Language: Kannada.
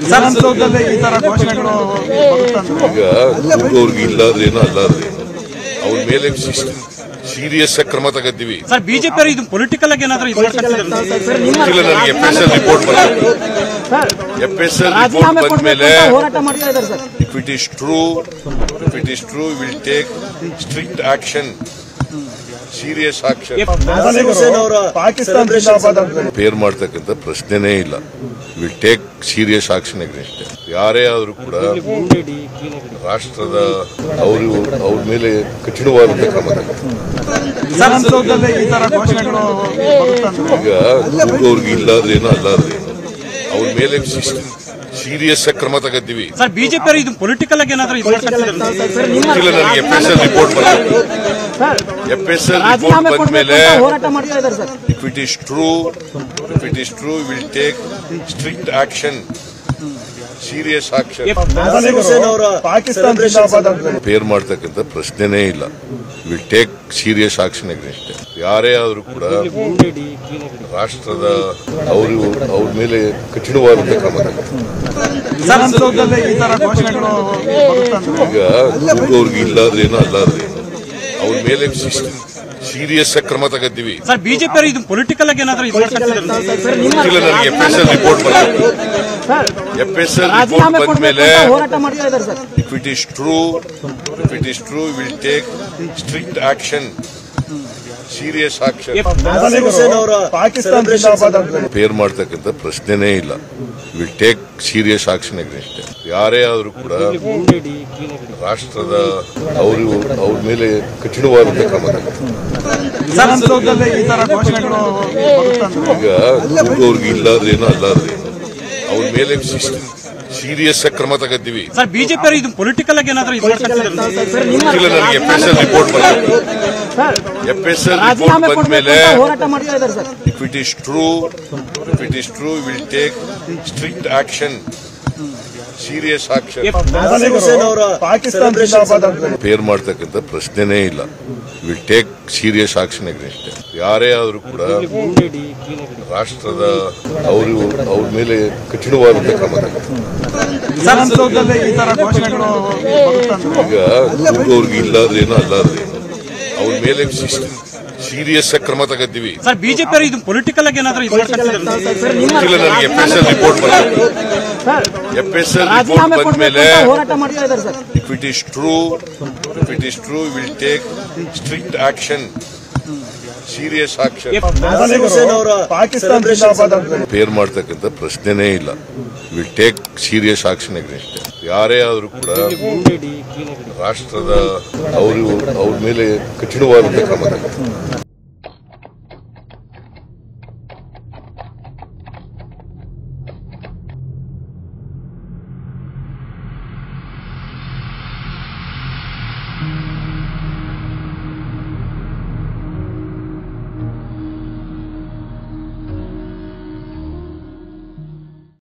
ವಿಧಾನಸೌಧದಲ್ಲಿ ಈ ತರ ಘೋಷಣೆಗಳು ಬರುತ್ತಂದ್ರೆ ಈಗ ಅವ್ರಿಗೆ ಇಲ್ಲಾದ್ರೇನು ಅಲ್ಲಾದ್ರೇನು ಅವ್ರ ಮೇಲೆ ಸೀರಿಯಸ್ ಕ್ರಮ ತಗತ್ತೀವಿ ಸರ್ ಬಿಜೆಪಿ ಅವರು ಇದು ಪೊಲಿಟಿಕಲ್ ಆಗಿ ಏನಾದ್ರು ಇದು ಮಾಡ್ತಾರೆ ಇಲ್ಲ ನನಗೆ ಎಫ್ ಎಸ್ ಎಲ್ ರಿಪೋರ್ಟ್ ಬರಬೇಕು ಎಫ್ ಎಸ್ ಎಲ್ ರಿಪೋರ್ಟ್ ಬಂದ ಮೇಲೆ ಹೋರಾಟ ಮಾಡ್ತಾ ಇದ್ದಾರೆ sir if it is true if it is true will take strict action serious action Pakistan ಜಿಂದಾಬಾದ್ ಅಂತ ಪೇರ್ ಮಾಡ್ತಕ್ಕಂಥ ಪ್ರಶ್ನೆನೇ ಇಲ್ಲ will take serious action against ಯಾರೇ ಆದರೂ ಕೂಡ ರಾಷ್ಟ್ರದ ಅವರು ಅವ್ರ ಮೇಲೆ ಕಠಿಣವಾದಂಥ ಕ್ರಮ ತಗೊಳ್ತಾರೆ. ವಿಧಾನಸೌಧದಲ್ಲಿ ಈ ತರ ಘೋಷಣೆಗಳು ಬರುತ್ತಂದ್ರೆ ಈಗ ಅವ್ರಿಗೆ ಇಲ್ಲಾದ್ರೇನು ಅಲ್ಲಾದ್ರೇನು ಅವ್ರ ಮೇಲೆ ಸೀರಿಯಸ್ ಕ್ರಮ ತಗತ್ತೀವಿ ಸರ್ ಬಿಜೆಪಿ ಅವರು ಇದು ಪೊಲಿಟಿಕಲ್ ಆಗಿ ಏನಾದ್ರು ಇದು ಮಾಡ್ತಾರೆ ಇಲ್ಲ ನನಗೆ ಎಫ್ ಎಸ್ ಎಲ್ ರಿಪೋರ್ಟ್ ಬರಬೇಕು ಎಫ್ ಎಸ್ ಎಲ್ ರಿಪೋರ್ಟ್ ರಾಜೀನಾಮೆ ಬಂದ ಕೊಡ್ಬೇಕು ಮೇಲೆ ಅಂತ ಹೋರಾಟ ಮಾಡ್ತಾ ಇದ್ದಾರೆ sir if it is true if it is true will take strict action serious action Pakistan ಜಿಂದಾಬಾದ್ ಅಂತ ಪೇರ್ ಮಾಡ್ತಕ್ಕಂಥ ಪ್ರಶ್ನೆನೇ ಇಲ್ಲ will take serious action against ಯಾರೇ ಆದರೂ ಕೂಡ ರಾಷ್ಟ್ರದ ಅವರು ಅವ್ರ ಮೇಲೆ ಕಠಿಣವಾದಂಥ ಕ್ರಮ ತಗೊಳ್ತಾರೆ. ವಿಧಾನಸೌಧದಲ್ಲಿ ಈ ತರ ಘೋಷಣೆಗಳು ಬರುತ್ತಂದ್ರೆ ಈಗ ಅವ್ರಿಗೆ ಇಲ್ಲಾದ್ರೇನು ಅಲ್ಲಾದ್ರೇನು ಅವ್ರ ಮೇಲೆ ಸೀರಿಯಸ್ ಕ್ರಮ ತಗತ್ತೀವಿ ಸರ್ ಬಿಜೆಪಿ ಅವರು ಇದು ಪೊಲಿಟಿಕಲ್ ಆಗಿ ಏನಾದ್ರು ಇದು ಮಾಡ್ತಾರೆ ಇಲ್ಲ ನನಗೆ ಎಫ್ ಎಸ್ ಎಲ್ ರಿಪೋರ್ಟ್ ಬರಬೇಕು ಎಫ್ ಎಸ್ ಎಲ್ ರಿಪೋರ್ಟ್ ರಾಜೀನಾಮೆ ಬಂದ ಕೊಡ್ಬೇಕು ಮೇಲೆ ಅಂತ ಹೋರಾಟ ಮಾಡ್ತಾ ಇದ್ದಾರೆ sir if it is true if it is true will take strict action serious action Pakistan ಜಿಂದಾಬಾದ್ ಅಂತ ಪೇರ್ ಮಾಡ್ತಕ್ಕಂಥ ಪ್ರಶ್ನೆನೇ ಇಲ್ಲ will take serious action against ಯಾರೇ ಆದರೂ ಕೂಡ ರಾಷ್ಟ್ರದ ಅವರು ಅವ್ರ ಮೇಲೆ ಕಠಿಣವಾದಂಥ ಕ್ರಮ ತಗೊಳ್ತಾರೆ. ವಿಧಾನಸೌಧದಲ್ಲಿ ಈ ತರ ಘೋಷಣೆಗಳು ಬರುತ್ತಂದ್ರೆ ಈಗ ಅವ್ರಿಗೆ ಇಲ್ಲಾದ್ರೇನು ಅಲ್ಲಾದ್ರೇನು ಅವ್ರ ಮೇಲೆ ಸೀರಿಯಸ್ ಕ್ರಮ ತಗತ್ತೀವಿ ಸರ್ ಬಿಜೆಪಿ ಅವರು ಇದು ಪೊಲಿಟಿಕಲ್ ಆಗಿ ಏನಾದ್ರು ಇದು ಮಾಡ್ತಾರೆ ಇಲ್ಲ ನನಗೆ ಎಫ್ ಎಸ್ ಎಲ್ ರಿಪೋರ್ಟ್ ಬರಬೇಕು ಎಫ್ ಎಸ್ ಎಲ್ ರಿಪೋರ್ಟ್ ರಾಜೀನಾಮೆ ಬಂದ ಕೊಡ್ಬೇಕು ಮೇಲೆ ಅಂತ ಹೋರಾಟ ಮಾಡ್ತಾ ಇದ್ದಾರೆ sir if it is true if it is true will take strict action serious action Pakistan ಜಿಂದಾಬಾದ್ ಅಂತ ಪೇರ್ ಮಾಡ್ತಕ್ಕಂಥ ಪ್ರಶ್ನೆನೇ ಇಲ್ಲ will take serious action against ಯಾರೇ ಆದರೂ ಕೂಡ ರಾಷ್ಟ್ರದ ಅವರು ಅವ್ರ ಮೇಲೆ ಕಠಿಣವಾದಂಥ ಕ್ರಮ ತಗೊಳ್ತಾರೆ. ವಿಧಾನಸೌಧದಲ್ಲಿ ಈ ತರ ಘೋಷಣೆಗಳು ಬರುತ್ತಂದ್ರೆ ಈಗ ಅವ್ರಿಗೆ ಇಲ್ಲಾದ್ರೇನು ಅಲ್ಲಾದ್ರೇನು ಅವ್ರ ಮೇಲೆ ಸೀರಿಯಸ್ ಕ್ರಮ ತಗತ್ತೀವಿ ಸರ್ ಬಿಜೆಪಿ ಅವರು ಇದು ಪೊಲಿಟಿಕಲ್ ಆಗಿ ಏನಾದ್ರು ಇದು ಮಾಡ್ತಾರೆ ಇಲ್ಲ ನನಗೆ ಎಫ್ ಎಸ್ ಎಲ್ ರಿಪೋರ್ಟ್ ಬರಬೇಕು ಎಫ್ ಎಸ್ ಎಲ್ ರಿಪೋರ್ಟ್ ರಾಜೀನಾಮೆ ಬಂದ ಕೊಡ್ಬೇಕು ಮೇಲೆ ಅಂತ ಹೋರಾಟ ಮಾಡ್ತಾ ಇದ್ದಾರೆ sir if it is true if it is true will take strict action serious action Pakistan ಜಿಂದಾಬಾದ್ ಅಂತ ಪೇರ್ ಮಾಡ್ತಕ್ಕಂಥ ಪ್ರಶ್ನೆನೇ ಇಲ್ಲ will take serious action against ಯಾರೇ ಆದರೂ ಕೂಡ ರಾಷ್ಟ್ರದ ಅವರು ಅವ್ರ ಮೇಲೆ ಕಠಿಣವಾದಂಥ ಕ್ರಮ ತಗೊಳ್ತಾರೆ.